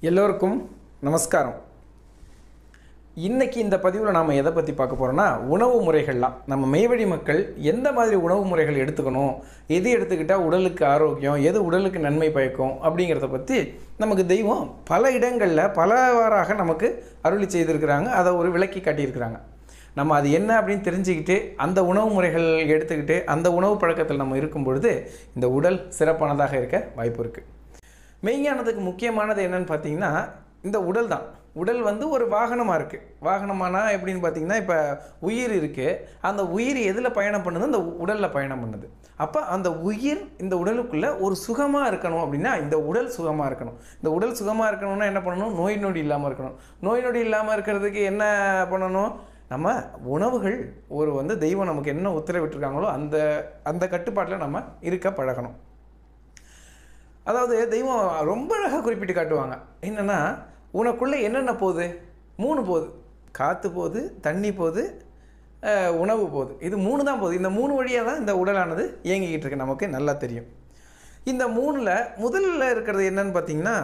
எல்லோருக்கும் நமஸ்காரம் இன்னைக்கு இந்த பதிவில் நாம் எதை பற்றி பார்க்க போகிறோம்னா உணவு முறைகள்லாம் நம்ம மெய்வழி மக்கள் எந்த மாதிரி உணவு முறைகள் எடுத்துக்கணும் எது எடுத்துக்கிட்டால் உடலுக்கு ஆரோக்கியம் எது உடலுக்கு நன்மை பயக்கும் அப்படிங்கிறத பற்றி நமக்கு தெய்வம் பல இடங்களில் பலவாறாக நமக்கு அருளி செய்திருக்கிறாங்க அதை ஒரு விளக்கி காட்டியிருக்கிறாங்க நம்ம அது என்ன அப்படின்னு தெரிஞ்சுக்கிட்டு அந்த உணவு முறைகள் எடுத்துக்கிட்டு அந்த உணவு பழக்கத்தில் நம்ம இருக்கும் பொழுது இந்த உடல் சிறப்பானதாக இருக்க வாய்ப்பு இருக்குது மெய்ஞானத்துக்கு முக்கியமானது என்னன்னு பார்த்தீங்கன்னா இந்த உடல் தான் உடல் வந்து ஒரு வாகனமாக இருக்குது வாகனமானா எப்படின்னு பார்த்தீங்கன்னா இப்போ உயிர் இருக்குது அந்த உயிர் எதில் பயணம் பண்ணுது அந்த உடலில் பயணம் பண்ணுது அப்போ அந்த உயிர் இந்த உடலுக்குள்ளே ஒரு சுகமாக இருக்கணும் அப்படின்னா இந்த உடல் சுகமாக இருக்கணும் இந்த உடல் சுகமாக இருக்கணும்னா என்ன பண்ணணும் நோய் நொடி இல்லாமல் இருக்கணும் நோய் நொடி இல்லாமல் இருக்கிறதுக்கு என்ன பண்ணணும் நம்ம உணவுகள் ஒரு வந்து தெய்வம் நமக்கு என்ன உத்தரவிட்டிருக்காங்களோ அந்த அந்த கட்டுப்பாட்டில் நம்ம இருக்க பழகணும் அதாவது தெய்வம் ரொம்ப அழகாக குறிப்பிட்டு காட்டுவாங்க என்னென்னா உனக்குள்ளே என்னென்ன போகுது மூணு போகுது காற்று போகுது தண்ணி போகுது அஹ், உணவு போகுது இது மூணு தான் போகுது இந்த மூணு வழியாக தான் இந்த உடலானது இயங்கிக்கிட்டு இருக்கு நமக்கு நல்லா தெரியும் இந்த மூணில் முதல்ல இருக்கிறது என்னன்னு பார்த்தீங்கன்னா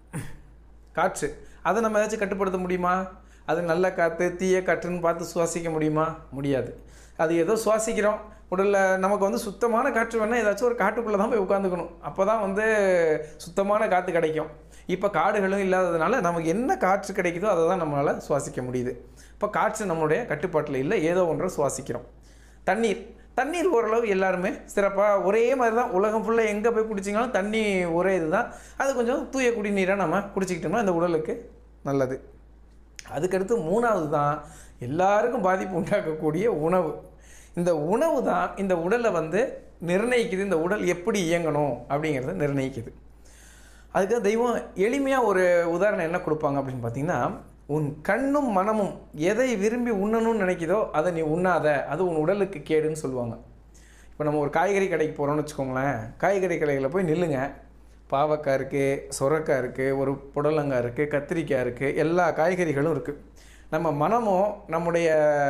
காற்று அதை நம்ம ஏதாச்சும் கட்டுப்படுத்த முடியுமா அது நல்ல காற்று தீய காற்றுன்னு பார்த்து சுவாசிக்க முடியுமா முடியாது அது ஏதோ சுவாசிக்கிறோம் உடலில் நமக்கு வந்து சுத்தமான காற்று வேணால் ஏதாச்சும் ஒரு காட்டுக்குள்ளே தான் போய் உட்காந்துக்கணும் அப்போ தான் வந்து சுத்தமான காற்று கிடைக்கும் இப்போ காடுகளும் இல்லாததுனால நமக்கு என்ன காற்று கிடைக்குதோ அதை தான் நம்மளால் சுவாசிக்க முடியுது இப்போ காற்று நம்மளுடைய கட்டுப்பாட்டில் இல்லை ஏதோ ஒன்றை சுவாசிக்கிறோம் தண்ணீர் தண்ணீர் ஓரளவு எல்லாருமே சிறப்பாக ஒரே மாதிரி தான் உலகம் ஃபுல்லாக எங்கே போய் குடிச்சிங்கனாலும் தண்ணி ஒரே இதுதான் அது கொஞ்சம் தூய குடிநீராக நம்ம குடிச்சிக்கிட்டோம்னா இந்த உடலுக்கு நல்லது அதுக்கடுத்து மூணாவது தான் எல்லாருக்கும் பாதிப்பு உண்டாக்கக்கூடிய உணவு இந்த உணவு தான் இந்த உடலை வந்து நிர்ணயிக்குது இந்த உடல் எப்படி இயங்கணும் அப்படிங்கிறத நிர்ணயிக்குது அதுக்கு தெய்வம் எளிமையாக ஒரு உதாரணம் என்ன கொடுப்பாங்க அப்படின்னு பார்த்தீங்கன்னா உன் கண்ணும் மனமும் எதை விரும்பி உண்ணணும்னு நினைக்குதோ அதை நீ உண்ணாத அது உன் உடலுக்கு கேடுன்னு சொல்லுவாங்க இப்போ நம்ம ஒரு காய்கறி கடைக்கு போகிறோம்னு வச்சுக்கோங்களேன் காய்கறி கடையில் போய் நில்லுங்க பாவக்காய் இருக்குது சொரக்காய் இருக்குது ஒரு புடலங்காய் இருக்குது கத்திரிக்காய் இருக்குது எல்லா காய்கறிகளும் இருக்குது நம்ம மனமோ நம்முடைய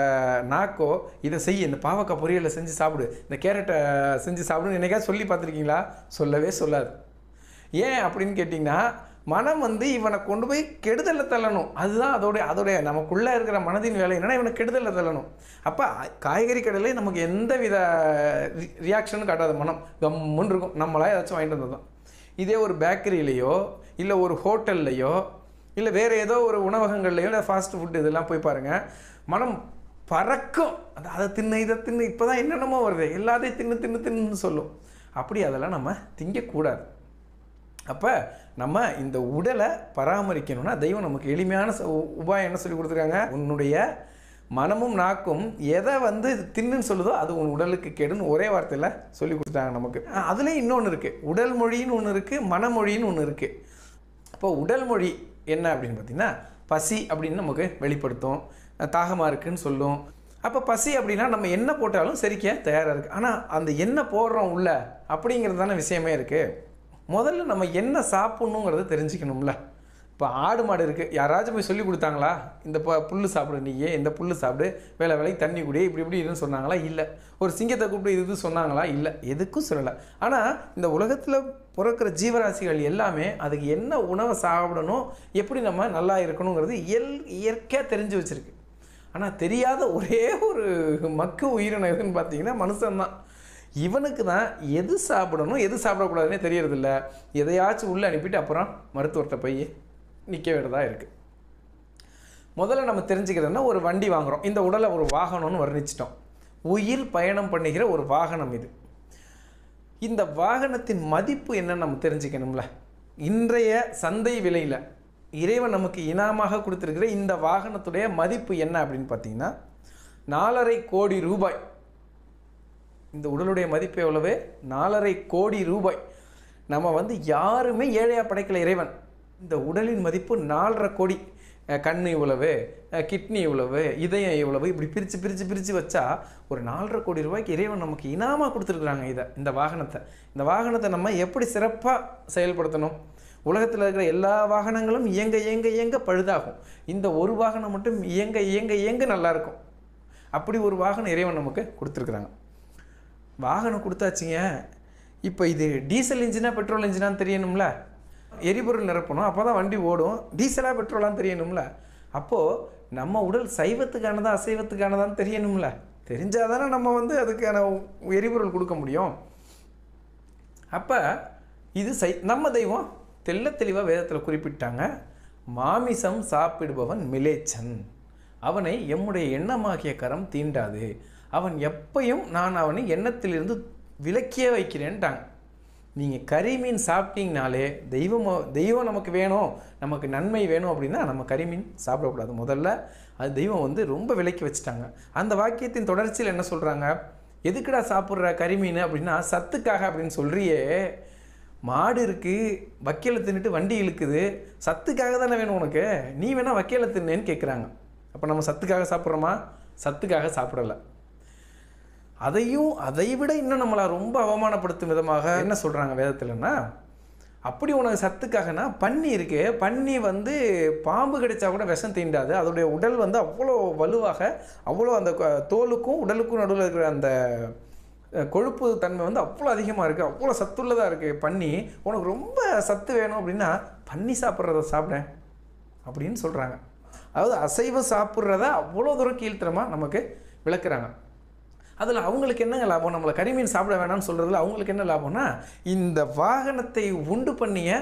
நாக்கோ இதை செய் இந்த பாவக்காய் பொரியலை செஞ்சு சாப்பிடு இந்த கேரட்டை செஞ்சு சாப்பிடுன்னு என்னைக்கா சொல்லி பார்த்துருக்கீங்களா சொல்லவே சொல்லாது ஏன் அப்படின்னு கேட்டிங்கன்னா மனம் வந்து இவனை கொண்டு போய் கெடுதலில் தள்ளணும் அதுதான் அதோடைய அதோடைய நமக்குள்ளே இருக்கிற மனதின் வேலை என்னன்னா இவனை கெடுதலில் தள்ளணும் அப்போ காய்கறி கடையிலே நமக்கு எந்த வித ரியாக்ஷனும் காட்டாத மனம் கம்முன்னு இருக்கும் நம்மளா ஏதாச்சும் வாங்கிட்டு வந்தது தான் இதே ஒரு பேக்கரியிலையோ இல்லை ஒரு ஹோட்டல்லையோ இல்லை வேறு ஏதோ ஒரு உணவகங்கள்லையோ இல்லை ஃபாஸ்ட் ஃபுட் இதெல்லாம் போய் பாருங்கள் மனம் பறக்கும் அது அதை தின்னு இதை தின்னு இப்போ தான் என்னென்னமோ வருது எல்லாத்தையும் தின்னு தின்னு தின்னு சொல்லும் அப்படி அதெல்லாம் நம்ம திங்கக்கூடாது அப்போ நம்ம இந்த உடலை பராமரிக்கணும்னா தெய்வம் நமக்கு எளிமையான ச- உ- உபாயம் என்ன சொல்லி கொடுத்துருக்காங்க உன்னுடைய மனமும் நாக்கும் எதை வந்து தின்னுன்னு சொல்லுதோ அது உன் உடலுக்கு கெடுன்னு ஒரே வார்த்தையில் சொல்லி கொடுத்தாங்க நமக்கு அதுலேயும் இன்னொன்று இருக்குது உடல் மொழின்னு ஒன்று இருக்குது மனமொழின்னு ஒன்று இருக்குது இப்போ உடல் மொழி என்ன அப்படின்னு பார்த்தீங்கன்னா பசி அப்படின்னு நமக்கு வெளிப்படுத்தும் தாகமாக இருக்குன்னு சொல்லும் அப்போ பசி அப்படின்னா நம்ம என்ன போட்டாலும் செரிக்க தயாராக இருக்குது ஆனால் அந்த என்ன போடுறோம் உள்ள அப்படிங்கிறது தானே விஷயமே இருக்குது முதல்ல நம்ம என்ன சாப்பிட்ணுங்கிறத தெரிஞ்சுக்கணும்ல இப்போ ஆடு மாடு இருக்குது யாராச்சும் போய் சொல்லி கொடுத்தாங்களா இந்த ப புல் சாப்பிடு நீயே இந்த புல் சாப்பிடு வேலை வேலைக்கு தண்ணி குடி இப்படி இப்படி இதுன்னு சொன்னாங்களா இல்லை ஒரு சிங்கத்தை கூப்பிட்டு இது இது சொன்னாங்களா இல்லை எதுக்கும் சொல்லலை ஆனால் இந்த உலகத்தில் பிறக்கிற ஜீவராசிகள் எல்லாமே அதுக்கு என்ன உணவை சாப்பிடணும் எப்படி நம்ம நல்லா இருக்கணுங்கிறது இயல் இயற்கையாக தெரிஞ்சு வச்சுருக்கு ஆனால் தெரியாத ஒரே ஒரு மக்கு உயிரினம் எதுன்னு பார்த்தீங்கன்னா மனுஷன்தான் இவனுக்கு தான் எது சாப்பிடணும் எது சாப்பிடக்கூடாதுன்னே தெரியறதில்ல எதையாச்சும் உள்ளே அனுப்பிட்டு அப்புறம் மருத்துவர்கிட்ட போய் நிற்க வேண்டியதாக இருக்குது முதல்ல நம்ம தெரிஞ்சுக்கிறதுனா ஒரு வண்டி வாங்குகிறோம் இந்த உடலை ஒரு வாகனம்னு வர்ணிச்சிட்டோம் உயிர் பயணம் பண்ணுகிற ஒரு வாகனம் இது இந்த வாகனத்தின் மதிப்பு என்னன்னு நம்ம தெரிஞ்சுக்கணும்ல இன்றைய சந்தை விலையில் இறைவன் நமக்கு இனாமாக கொடுத்துருக்கிற இந்த வாகனத்துடைய மதிப்பு என்ன அப்படின்னு பார்த்தீங்கன்னா நாலரை கோடி ரூபாய் இந்த உடலுடைய மதிப்பு எவ்வளவு நாலரை கோடி ரூபாய் நம்ம வந்து யாருமே ஏழையாக படைக்கல இறைவன் இந்த உடலின் மதிப்பு நாலரை கோடி அஹ் கண் இவ்வளவு அஹ் கிட்னி இவ்வளவு இதயம் இவ்வளவு இப்படி பிரித்து பிரித்து பிரித்து வச்சா ஒரு நாலரை கோடி ரூபாய்க்கு இறைவன் நமக்கு இனாமாக கொடுத்துருக்குறாங்க இதை இந்த வாகனத்தை இந்த வாகனத்தை நம்ம எப்படி சிறப்பாக செயல்படுத்தணும் உலகத்தில் இருக்கிற எல்லா வாகனங்களும் இயங்க இயங்க இயங்க பழுதாகும் இந்த ஒரு வாகனம் மட்டும் இயங்க இயங்க இயங்க நல்லா இருக்கும் அப்படி ஒரு வாகனம் இறைவன் நமக்கு கொடுத்துருக்குறாங்க வாகனம் கொடுத்தாச்சுங்க இப்போ இது டீசல் இன்ஜினா பெட்ரோல் இன்ஜினான்னு தெரியணும்ல எரிபொருள் நிரப்பணும் அப்போ தான் வண்டி ஓடும் டீசலாக பெட்ரோலான்னு தெரியணும்ல அப்போது நம்ம உடல் சைவத்துக்கானதா அசைவத்துக்கானதான்னு தெரியணும்ல தெரிஞ்சால் தானே நம்ம வந்து அதுக்கான எரிபொருள் கொடுக்க முடியும் அப்போ இது சை நம்ம தெய்வம் தெள்ள தெளிவாக வேதத்தில் குறிப்பிட்டாங்க மாமிசம் சாப்பிடுபவன் மிலேச்சன் அவனை எம்முடைய எண்ணமாகிய கரம் தீண்டாது அவன் எப்பையும் நான் அவனை எண்ணத்திலிருந்து விலக்கியே வைக்கிறேன்ட்டாங்க நீங்கள் கறி மீன் சாப்பிட்டீங்கனாலே தெய்வம் தெய்வம் நமக்கு வேணும் நமக்கு நன்மை வேணும் அப்படின்னா நம்ம கறி மீன் சாப்பிடக்கூடாது முதல்ல அது தெய்வம் வந்து ரொம்ப விலக்கி வச்சுட்டாங்க அந்த வாக்கியத்தின் தொடர்ச்சியில் என்ன சொல்கிறாங்க எதுக்குடா சாப்பிட்ற கறி மீன் அப்படின்னா சத்துக்காக அப்படின்னு சொல்றியே மாடு இருக்குது வக்கீலை தின்னுட்டு வண்டி இழுக்குது சத்துக்காக தானே வேணும் உனக்கு நீ வேணால் வக்கீலை தின்னேன்னு கேட்குறாங்க அப்போ நம்ம சத்துக்காக சாப்பிட்றோமா சத்துக்காக சாப்பிடலை அதையும் அதை விட இன்னும் நம்மளை ரொம்ப அவமானப்படுத்தும் விதமாக என்ன சொல்கிறாங்க வேதத்தில்னா அப்படி உனக்கு சத்துக்காகனா பன்னி இருக்கு பன்னி வந்து பாம்பு கிடைச்சா கூட விஷம் தீண்டாது அதோடைய உடல் வந்து அவ்வளோ வலுவாக அவ்வளோ அந்த க- தோலுக்கும் உடலுக்கும் நடுவில் இருக்கிற அந்த அஹ், கொழுப்பு தன்மை வந்து அவ்வளோ அதிகமாக இருக்குது அவ்வளோ சத்துள்ளதாக இருக்குது பன்னி உனக்கு ரொம்ப சத்து வேணும் அப்படின்னா பன்னி சாப்பிட்றத சாப்பிடேன் அப்படின்னு சொல்கிறாங்க அதாவது அசைவம் சாப்பிட்றத அவ்வளோ தூரம் கீழ்த்தரமாக நமக்கு விளக்குறாங்க அதில் அவங்களுக்கு என்னங்க லாபம் நம்மளை கரிமீன் சாப்பிட வேணாம்னு சொல்கிறதுல அவங்களுக்கு என்ன லாபம்னா இந்த வாகனத்தை உண்டு பண்ணிய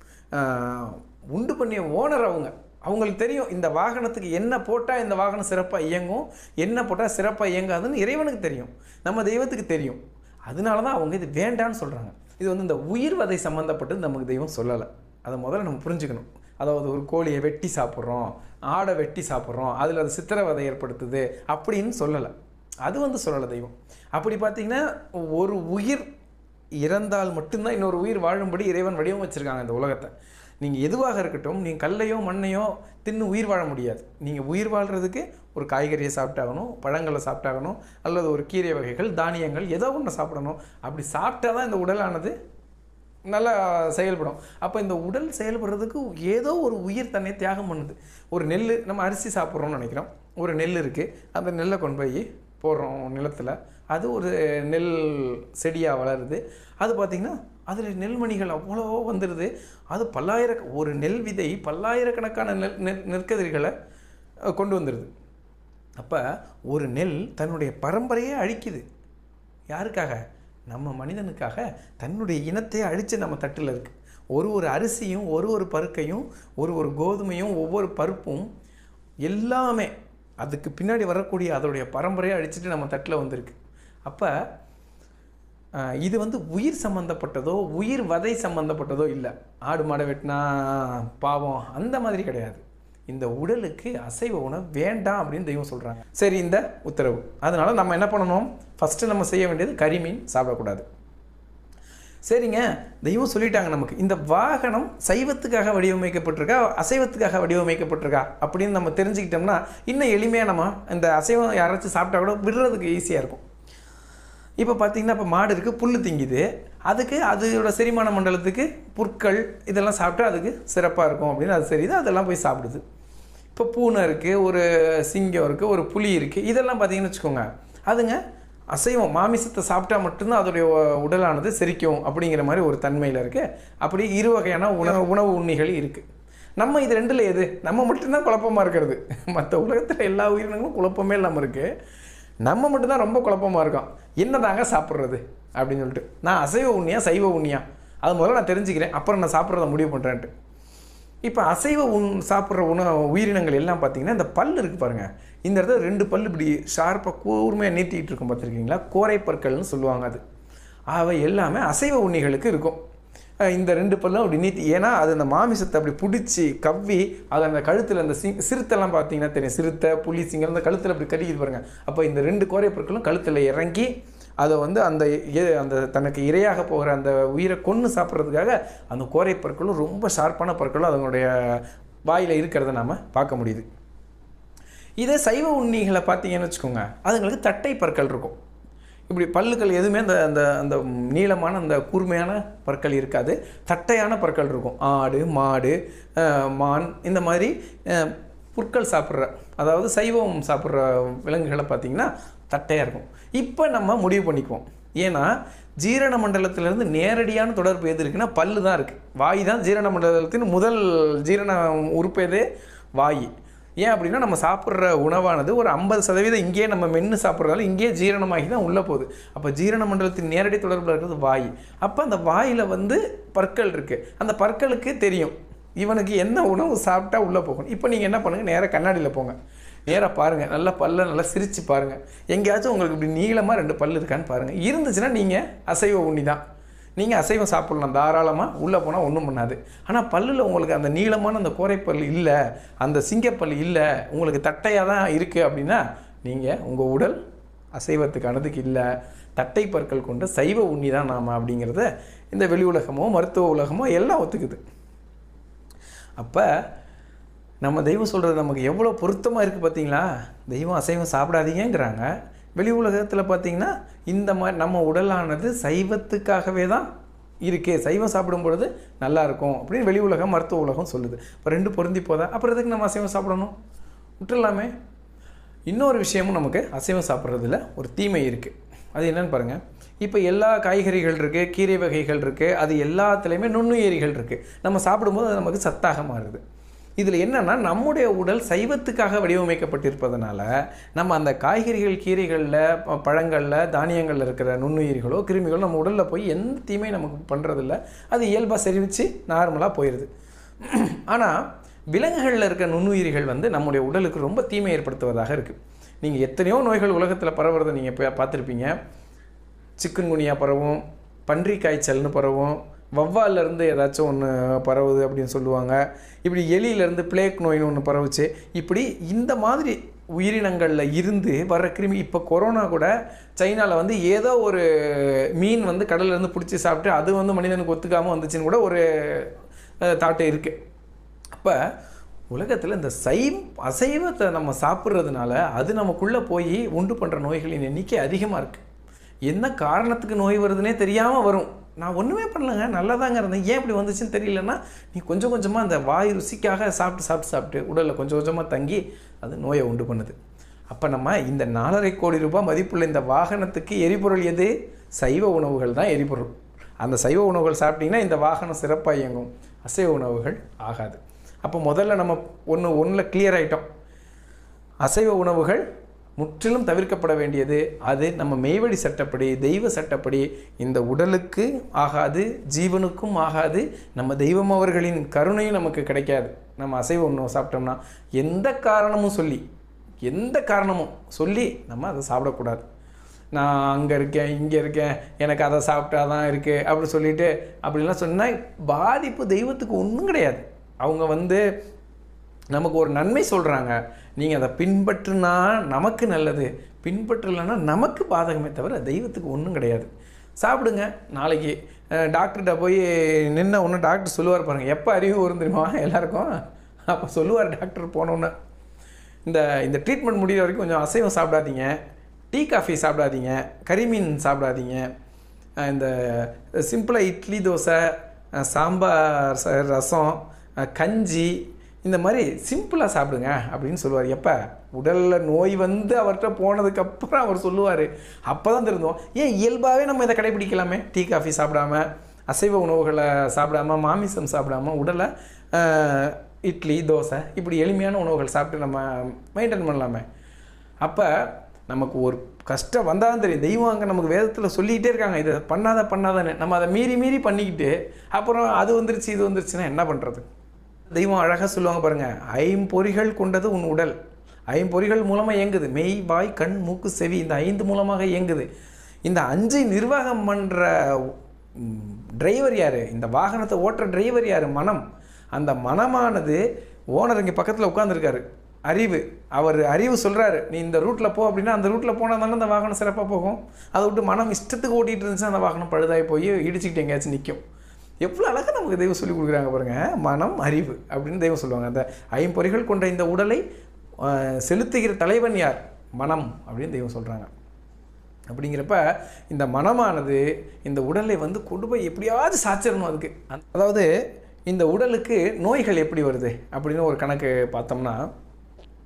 ஆஹ், உண்டு பண்ணிய ஓனர் அவங்க அவங்களுக்கு தெரியும் இந்த வாகனத்துக்கு என்ன போட்டால் இந்த வாகனம் சிறப்பாக இயங்கும் என்ன போட்டால் சிறப்பாக இயங்காதுன்னு இறைவனுக்கு தெரியும் நம்ம தெய்வத்துக்கு தெரியும் அதனால தான் அவங்க இது வேண்டான்னு சொல்கிறாங்க இது வந்து இந்த உயிர் வதை சம்மந்தப்பட்டது நமக்கு தெய்வம் சொல்லலை அதை முதல்ல நம்ம புரிஞ்சுக்கணும் அதாவது ஒரு கோழியை வெட்டி சாப்பிட்றோம் ஆடை வெட்டி சாப்பிட்றோம் அதில் அது சித்திரவதை ஏற்படுத்துது அப்படின்னு சொல்லலை அது வந்து சொல்லலை தெய்வம் அப்படி பார்த்தீங்கன்னா ஒரு உயிர் இறந்தால் மட்டும்தான் இன்னொரு உயிர் வாழும்படி இறைவன் வடிவமைச்சிருக்காங்க இந்த உலகத்தை நீங்கள் எதுவாக இருக்கட்டும் நீங்கள் கல்லையோ மண்ணையோ தின்னு உயிர் வாழ முடியாது நீங்கள் உயிர் வாழ்கிறதுக்கு ஒரு காய்கறியை சாப்பிட்டாகணும் பழங்களை சாப்பிட்டாகணும் அல்லது ஒரு கீரை வகைகள் தானியங்கள் ஏதோ ஒன்று சாப்பிடணும் அப்படி சாப்பிட்டா தான் இந்த உடலானது நல்லா செயல்படும் அப்போ இந்த உடல் செயல்படுறதுக்கு ஏதோ ஒரு உயிர் தன்னை தியாகம் பண்ணுது ஒரு நெல் நம்ம அரிசி சாப்பிட்றோம்னு நினைக்கிறோம் ஒரு நெல் இருக்குது அந்த நெல்லை கொண்டு போய் போடுறோம் நிலத்தில் அது ஒரு நெல் செடியாக வளருது அது பார்த்திங்கன்னா அதில் நெல்மணிகள் அவ்வளோ வந்துடுது அது பல்லாயிர ஒரு நெல் விதை பல்லாயிரக்கணக்கான நெல் நெல் நெற்கதிர்களை அஹ், கொண்டு வந்துடுது அப்போ ஒரு நெல் தன்னுடைய பரம்பரையே அழிக்குது யாருக்காக நம்ம மனிதனுக்காக தன்னுடைய இனத்தை அழித்து நம்ம தட்டில் இருக்கு ஒரு ஒரு அரிசியும் ஒரு ஒரு பருக்கையும் ஒரு ஒரு கோதுமையும் ஒவ்வொரு பருப்பும் எல்லாமே அதுக்கு பின்னாடி வரக்கூடிய அதோடைய பரம்பரையை அழிச்சிட்டு நம்ம தட்டில் வந்திருக்கு அப்போ இது வந்து உயிர் சம்மந்தப்பட்டதோ உயிர் வதை சம்மந்தப்பட்டதோ இல்லை ஆடு மாடை வெட்டினா பாவம் அந்த மாதிரி கிடையாது இந்த உடலுக்கு அசைவ உணவு வேண்டாம் அப்படின்னு தெய்வம் சொல்கிறாங்க சரி இந்த உத்தரவு அதனால நம்ம என்ன பண்ணணும் ஃபஸ்ட்டு நம்ம செய்ய வேண்டியது கரிமீன் சாப்பிடக்கூடாது சரிங்க தெய்வம் சொல்லிட்டாங்க நமக்கு இந்த வாகனம் சைவத்துக்காக வடிவமைக்கப்பட்டிருக்கா அசைவத்துக்காக வடிவமைக்கப்பட்டிருக்கா அப்படின்னு நம்ம தெரிஞ்சுக்கிட்டோம்னா இன்னும் எளிமையாக நம்ம இந்த அசைவம் யாராச்சும் சாப்பிட்டா கூட விடுறதுக்கு ஈஸியாக இருக்கும் இப்போ பார்த்தீங்கன்னா இப்போ மாடு இருக்குது புல் திங்குது அதுக்கு அதோட செரிமான மண்டலத்துக்கு புற்கள் இதெல்லாம் சாப்பிட்டா அதுக்கு சிறப்பாக இருக்கும் அப்படின்னு அது தெரியுது அதெல்லாம் போய் சாப்பிடுது இப்போ பூனை இருக்குது ஒரு சிங்கம் இருக்குது ஒரு புலி இருக்குது இதெல்லாம் பார்த்தீங்கன்னு வச்சுக்கோங்க அதுங்க அசைவம் மாமிசத்தை சாப்பிட்டா மட்டும்தான் அதோடைய உ- உடலானது செரிக்கும் அப்படிங்கிற மாதிரி ஒரு தன்மையில் இருக்குது அப்படி இரு வகையான உணவு உணவு உண்ணிகள் இருக்குது நம்ம இது ரெண்டில் எது நம்ம மட்டும்தான் குழப்பமாக இருக்கிறது மற்ற உலகத்தில் எல்லா உயிரினங்களும் குழப்பமே இல்லாமல் இருக்குது நம்ம மட்டும்தான் ரொம்ப குழப்பமாக இருக்கோம் என்னதாங்க சாப்பிட்றது அப்படின்னு சொல்லிட்டு நான் அசைவ உண்ணியா சைவ உண்ணியா அது முதல்ல நான் தெரிஞ்சுக்கிறேன் அப்புறம் நான் சாப்பிட்றத முடிவு பண்ணுறேன்ட்டு இப்போ அசைவ உண் சாப்பிட்ற உணவு உயிரினங்கள் எல்லாம் பார்த்தீங்கன்னா இந்த பல் இருக்குது பாருங்கள் இந்த இடத்துல ரெண்டு பல் இப்படி ஷார்ப்பாக கூர்மையாக நீட்டிகிட்டு இருக்கும் பார்த்துருக்கீங்களா கோரை பற்கள்னு சொல்லுவாங்க அது அவை எல்லாமே அசைவ உண்ணிகளுக்கு இருக்கும் அஹ் இந்த ரெண்டு பல்லும் அப்படி நீட்டி ஏன்னா அது அந்த மாமிசத்தை அப்படி பிடிச்சி கவ்வி அது அந்த கழுத்தில் அந்த சி சிறுத்தைலாம் பார்த்தீங்கன்னா தெரியும் சிறுத்தை புலி சிங்கம் அந்த கழுத்தில் அப்படி கட்டிக்கிது பாருங்க அப்போ இந்த ரெண்டு கோரை பற்களும் கழுத்தில் இறங்கி அதை வந்து அந்த இ- அந்த தனக்கு இரையாக போகிற அந்த உயிரை கொன்று சாப்பிட்றதுக்காக அந்த கோரை பற்களும் ரொம்ப ஷார்ப்பான பற்களும் அதனுடைய வாயில் இருக்கிறத நாம் பார்க்க முடியுது இதே சைவ உண்ணிகளை பார்த்தீங்கன்னு வச்சுக்கோங்க அதுங்களுக்கு தட்டை பற்கள் இருக்கும் இப்படி பல்லுகள் எதுவுமே அந்த அந்த அந்த நீளமான அந்த கூர்மையான பற்கள் இருக்காது தட்டையான பற்கள் இருக்கும் ஆடு மாடு அஹ், மான் இந்த மாதிரி அஹ், புற்கள் சாப்பிட்ற அதாவது சைவம் சாப்பிட்ற விலங்குகளை பார்த்தீங்கன்னா தட்டையாக இருக்கும் இப்போ நம்ம முடிவு பண்ணிக்குவோம் ஏன்னா ஜீரண மண்டலத்திலிருந்து நேரடியான தொடர்பு எது இருக்குன்னா பல்லு தான் இருக்குது வாய் தான் ஜீரண மண்டலத்தின் முதல் ஜீரண உறுப்பு எது வாய் ஏன் அப்படின்னா நம்ம சாப்பிட்ற உணவானது ஒரு ஐம்பது சதவீதம் இங்கேயே நம்ம மென்று சாப்பிட்றதால இங்கேயே ஜீரணமாகி தான் உள்ளே போகுது அப்போ ஜீரண மண்டலத்தின் நேரடி தொடர்பில் இருக்கிறது வாய் அப்போ அந்த வாயில் வந்து பற்கள் இருக்குது அந்த பற்களுக்கு தெரியும் இவனுக்கு என்ன உணவு சாப்பிட்டா உள்ளே போகணும் இப்போ நீங்கள் என்ன பண்ணுங்கள் நேராக கண்ணாடியில் போங்க நேராக பாருங்கள் நல்லா பல்ல நல்லா சிரித்து பாருங்கள் எங்கேயாச்சும் உங்களுக்கு இப்படி நீளமாக ரெண்டு பல் இருக்கான்னு பாருங்கள் இருந்துச்சுன்னா நீங்கள் அசைவ உண்ணி தான் நீங்கள் அசைவம் சாப்பிட்லாம் தாராளமாக உள்ளே போனால் ஒன்றும் பண்ணாது ஆனால் பல்லில் உங்களுக்கு அந்த நீளமான அந்த கோரைப்பல் இல்லை அந்த சிங்கப்பல் இல்லை உங்களுக்கு தட்டையாக தான் இருக்குது அப்படின்னா நீங்கள் உங்கள் உடல் அசைவத்துக்கானதுக்கு இல்லை தட்டை பற்கள் கொண்ட சைவ உண்ணி தான் நாம் அப்படிங்கிறத இந்த வெளி உலகமோ மருத்துவ உலகமோ எல்லாம் ஒத்துக்குது அப்போ நம்ம தெய்வம் சொல்கிறது நமக்கு எவ்வளோ பொருத்தமாக இருக்குது பார்த்தீங்களா தெய்வம் அசைவம் சாப்பிடாதீங்கங்கிறாங்க வெளி உலகத்தில் பார்த்தீங்கன்னா இந்த மாதிரி நம்ம உடலானது சைவத்துக்காகவே தான் இருக்கே சைவம் சாப்பிடும் பொழுது நல்லா இருக்கும் அப்படின்னு வெளி உலகம் மருத்துவ உலகம் சொல்லுது இப்போ ரெண்டு பொருந்தி போதா அப்புறம் எதுக்கு நம்ம அசைவம் சாப்பிடணும் விட்டுடலாமே இன்னொரு விஷயமும் நமக்கு அசைவம் சாப்பிட்றதுல ஒரு தீமை இருக்குது அது என்னன்னு பாருங்கள் இப்போ எல்லா காய்கறிகள் இருக்குது கீரை வகைகள் இருக்குது அது எல்லாத்துலேயுமே நுண்ணுயிரிகள் இருக்குது நம்ம சாப்பிடும்போது அது நமக்கு சத்தாக மாறுது இதில் என்னென்னா நம்முடைய உடல் சைவத்துக்காக வடிவமைக்கப்பட்டிருப்பதனால நம்ம அந்த காய்கறிகள் கீரைகளில் ப- பழங்களில் தானியங்களில் இருக்கிற நுண்ணுயிரிகளோ கிருமிகளோ நம்ம உடலில் போய் எந்த தீமையும் நமக்கு பண்ணுறதில்ல அது இயல்பாக செறிவிச்சு நார்மலாக போயிடுது ஆனால் விலங்குகளில் இருக்க நுண்ணுயிரிகள் வந்து நம்முடைய உடலுக்கு ரொம்ப தீமை ஏற்படுத்துவதாக இருக்குது நீங்கள் எத்தனையோ நோய்கள் உலகத்தில் பரவுறதை நீங்கள் இப்போ பார்த்துருப்பீங்க சிக்கன்குனியா பரவும் பன்றி காய்ச்சல்னு பரவும் வவ்வால்ல இருந்து ஏதாச்சும் ஒன்று பரவுது அப்படின்னு சொல்லுவாங்க இப்படி எலியிலேருந்து பிளேக் நோயின்னு ஒன்று பரவுச்சு இப்படி இந்த மாதிரி உயிரினங்களில் இருந்து வர்ற கிருமி இப்போ கொரோனா கூட சைனாவில் வந்து ஏதோ ஒரு மீன் வந்து கடல்ல இருந்து பிடிச்சி சாப்பிட்டு அது வந்து மனிதனுக்கு ஒத்துக்காமல் வந்துச்சுன்னு கூட ஒரு தாட்டு இருக்குது அப்போ உலகத்தில் இந்த சைவ அசைவத்தை நம்ம சாப்பிட்றதுனால அது நமக்குள்ளே போய் உண்டு பண்ணுற நோய்களின் எண்ணிக்கை அதிகமாக இருக்குது என்ன காரணத்துக்கு நோய் வருதுன்னே தெரியாமல் வரும் நான் ஒன்றுமே பண்ணலங்க நல்லாதாங்க இருந்தேன் ஏன் இப்படி வந்துச்சுன்னு தெரியலன்னா நீ கொஞ்சம் கொஞ்சமாக அந்த வாய் ருசிக்காக சாப்பிட்டு சாப்பிட்டு சாப்பிட்டு உடலில் கொஞ்சம் கொஞ்சமாக தங்கி அது நோயை உண்டு பண்ணுது அப்போ நம்ம இந்த நாலரை கோடி ரூபாய் மதிப்புள்ள இந்த வாகனத்துக்கு எரிபொருள் எது சைவ உணவுகள் தான் எரிபொருள் அந்த சைவ உணவுகள் சாப்பிட்டீங்கன்னா இந்த வாகனம் சிறப்பாக இயங்கும் அசைவ உணவுகள் ஆகாது அப்போ முதல்ல நம்ம ஒன்று ஒன்றில் கிளியர் ஆயிட்டோம் அசைவ உணவுகள் முற்றிலும் தவிர்க்கப்பட வேண்டியது அது நம்ம மெய்வழி சட்டப்படி தெய்வ சட்டப்படி இந்த உடலுக்கு ஆகாது ஜீவனுக்கும் ஆகாது நம்ம தெய்வம் அவர்களின் கருணையும் நமக்கு கிடைக்காது நம்ம அசைவ உணவு சாப்பிட்டோம்னா எந்த காரணமும் சொல்லி எந்த காரணமும் சொல்லி நம்ம அதை சாப்பிடக்கூடாது நான் அங்கே இருக்கேன் இங்கே இருக்கேன் எனக்கு அதை சாப்பிட்டா தான் இருக்குது அப்படி சொல்லிட்டு அப்படிலாம் சொன்னால் பாதிப்பு தெய்வத்துக்கு ஒன்றும் கிடையாது அவங்க வந்து நமக்கு ஒரு நன்மை சொல்கிறாங்க நீங்கள் அதை பின்பற்றுனா நமக்கு நல்லது பின்பற்றலைன்னா நமக்கு பாதகமே தவிர தெய்வத்துக்கு ஒன்றும் கிடையாது சாப்பிடுங்க நாளைக்கு அஹ், டாக்டர்கிட்ட போய் நின்ன ஒன்று டாக்டர் சொல்லுவார் பாருங்கள் எப்போ அறிவு வரும் தெரியுமா எல்லாருக்கும் அப்போ சொல்லுவார் டாக்டர் போனோன்னு இந்த இந்த ட்ரீட்மெண்ட் முடியிற வரைக்கும் கொஞ்சம் அசைவம் சாப்பிடாதீங்க டீ காஃபி சாப்பிடாதீங்க கறிமீன் சாப்பிடாதீங்க அஹ் இந்த சிம்பிளாக இட்லி தோசை அஹ் சாம்பார் ச- ரசம் அஹ் கஞ்சி இந்த மாதிரி சிம்பிளாக சாப்பிடுங்க அப்படின்னு சொல்லுவார் எப்போ உடலில் நோய் வந்து அவர்கிட்ட போனதுக்கப்புறம் அவர் சொல்லுவார் அப்போ தான் தெரிந்தோம் ஏன் இயல்பாகவே நம்ம இதை கடைபிடிக்கலாமே டீ காஃபி சாப்பிடாம அசைவ உணவுகளை சாப்பிடாம மாமிசம் சாப்பிடாம உடலை அஹ், இட்லி தோசை இப்படி எளிமையான உணவுகள் சாப்பிட்டு நம்ம மெயின்டைன் பண்ணலாமே அப்போ நமக்கு ஒரு கஷ்டம் வந்தால் தான் தெரியும் தெய்வம் அங்கே நமக்கு வேதத்தில் சொல்லிக்கிட்டே இருக்காங்க இதை பண்ணாத பண்ணாதன்னு நம்ம அதை மீறி மீறி பண்ணிக்கிட்டு அப்புறம் அது வந்துருச்சு இது வந்துருச்சுன்னா என்ன பண்ணுறது தெய்வம் அழகாக சொல்லுவாங்க பாருங்கள் ஐம்பொறிகள் கொண்டது உன் உடல் ஐம்பொறிகள் மூலமாக இயங்குது மெய் வாய் கண் மூக்கு செவி இந்த ஐந்து மூலமாக இயங்குது இந்த அஞ்சை நிர்வாகம் பண்ணுற டிரைவர் யார் இந்த வாகனத்தை ஓட்டுற டிரைவர் யார் மனம் அந்த மனமானது ஓனர் இங்கே பக்கத்தில் உட்காந்துருக்காரு அறிவு அவர் அறிவு சொல்கிறாரு நீ இந்த ரூட்டில் போ அப்படின்னா அந்த ரூட்டில் போனால் தானே அந்த வாகனம் சிறப்பாக போகும் அதை விட்டு மனம் இஷ்டத்துக்கு ஓட்டிகிட்டு இருந்துச்சுன்னா அந்த வாகனம் பழுதாகி போய் இடிச்சுக்கிட்டு எங்கேயாச்சும் நிற்கும் எவ்வளோ அழகாக நமக்கு தெய்வம் சொல்லி கொடுக்குறாங்க பாருங்கள் மனம் அறிவு அப்படின்னு தெய்வம் சொல்லுவாங்க அந்த ஐம்பொறிகள் கொண்ட இந்த உடலை ஆஹ், செலுத்துகிற தலைவன் யார் மனம் அப்படின்னு தெய்வம் சொல்கிறாங்க அப்படிங்கிறப்ப இந்த மனமானது இந்த உடலை வந்து கொண்டு போய் எப்படியாவது சாச்சிடணும் அதுக்கு அந்த- அதாவது இந்த உடலுக்கு நோய்கள் எப்படி வருது அப்படின்னு ஒரு கணக்கு பார்த்தோம்னா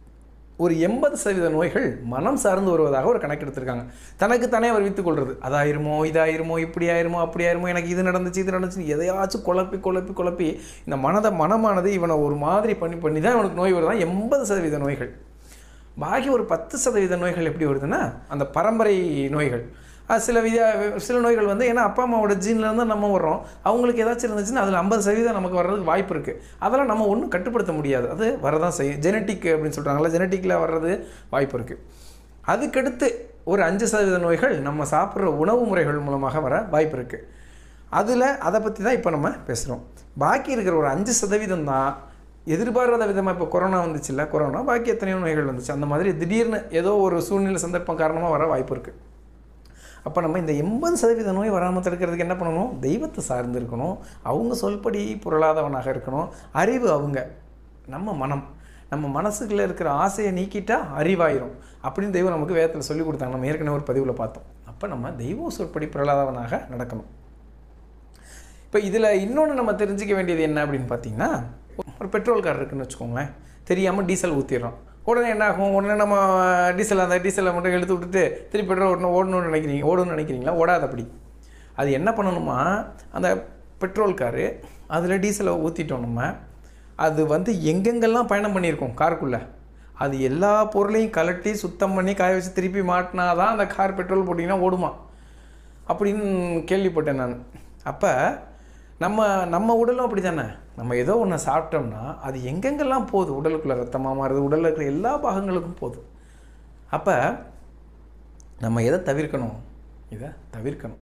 ஒரு எண்பது சதவீத நோய்கள் மனம் சார்ந்து வருவதாக ஒரு கணக்கு எடுத்திருக்காங்க தனக்கு தானே அவர் வித்துக் கொள்வது அதாயிருமோ இதாயிருமோ இப்படி ஆயிருமோ அப்படி ஆயிருமோ எனக்கு இது நடந்துச்சு இது நடந்துச்சு எதையாச்சும் குழப்பி குழப்பி குழப்பி இந்த மனதை மனமானது இவனை ஒரு மாதிரி பண்ணி பண்ணி தான் இவனுக்கு நோய் வருதான் எண்பது சதவீத நோய்கள் பாக்கி ஒரு பத்து சதவீத நோய்கள் எப்படி வருதுன்னா அந்த பரம்பரை நோய்கள் அது சில வித சில நோய்கள் வந்து ஏன்னா அப்பா அம்மாவோட ஜீன்ல இருந்து நம்ம வர்றோம் அவங்களுக்கு ஏதாச்சும் இருந்துச்சுன்னா அதில் ஐம்பது சதவீதம் நமக்கு வர்றதுக்கு வாய்ப்பு இருக்குது அதெல்லாம் நம்ம ஒன்றும் கட்டுப்படுத்த முடியாது அது வரதான் செய்யும் ஜெனட்டிக் அப்படின்னு சொல்கிறாங்களா ஜெனட்டிக்கில் வர்றது வாய்ப்பு இருக்குது அதுக்கடுத்து ஒரு அஞ்சு சதவீத நோய்கள் நம்ம சாப்பிட்ற உணவு முறைகள் மூலமாக வர வாய்ப்பு இருக்குது அதில் அதை பற்றி தான் இப்போ நம்ம பேசுகிறோம் பாக்கி இருக்கிற ஒரு அஞ்சு சதவீதம் தான் எதிர்பாராத விதமாக இப்போ கொரோனா வந்துச்சுல்ல கொரோனா பாக்கி எத்தனையோ நோய்கள் வந்துச்சு அந்த மாதிரி திடீர்னு ஏதோ ஒரு சூழ்நிலை சந்தர்ப்பம் காரணமாக வர வாய்ப்பு இருக்குது அப்போ நம்ம இந்த எண்பது சதவீத நோய் வராமல் தடுக்கிறதுக்கு என்ன பண்ணணும் தெய்வத்தை சார்ந்து இருக்கணும் அவங்க சொல்படி புரளாதவனாக இருக்கணும் அறிவு அவங்க நம்ம மனம் நம்ம மனசுக்குள்ளே இருக்கிற ஆசையை நீக்கிட்டா அறிவாயிரும் அப்படின்னு தெய்வம் நமக்கு வேதத்தில் சொல்லி கொடுத்தாங்க நம்ம ஏற்கனவே ஒரு பதிவில் பார்த்தோம் அப்போ நம்ம தெய்வ சொற்படி புரளாதவனாக நடக்கணும் இப்போ இதில் இன்னொன்று நம்ம தெரிஞ்சிக்க வேண்டியது என்ன அப்படின்னு பார்த்தீங்கன்னா ஒரு பெட்ரோல் கார் இருக்குன்னு வச்சுக்கோங்களேன் தெரியாமல் டீசல் ஊற்றிடுறோம் உடனே என்ன ஆகும் உடனே நம்ம டீசல் அந்த டீசலை மட்டும் எடுத்து விட்டுட்டு திருப்பி பெட்ரோல் ஓடணும் ஓடணும்னு நினைக்கிறீங்க ஓடணும்னு நினைக்கிறீங்களா ஓடாது அப்படி அது என்ன பண்ணணுமா அந்த பெட்ரோல் காரு அதில் டீசலை ஊற்றிட்டோம் நம்ம அது வந்து எங்கெங்கெல்லாம் பயணம் பண்ணியிருக்கோம் காருக்குள்ளே அது எல்லா பொருளையும் கலட்டி சுத்தம் பண்ணி காய வச்சு திருப்பி மாட்டினா தான் அந்த கார் பெட்ரோல் போட்டிங்கன்னா ஓடுமா அப்படின்னு கேள்விப்பட்டேன் நான் அப்போ நம்ம நம்ம உடலும் அப்படி தானே நம்ம ஏதோ ஒன்று சாப்பிட்டோம்னா அது எங்கெங்கெல்லாம் போகுது உடலுக்குள்ளே ரத்தமாக மாறுது உடலில் இருக்கிற எல்லா பாகங்களுக்கும் போகுது அப்போ நம்ம எதை தவிர்க்கணும் இதை தவிர்க்கணும்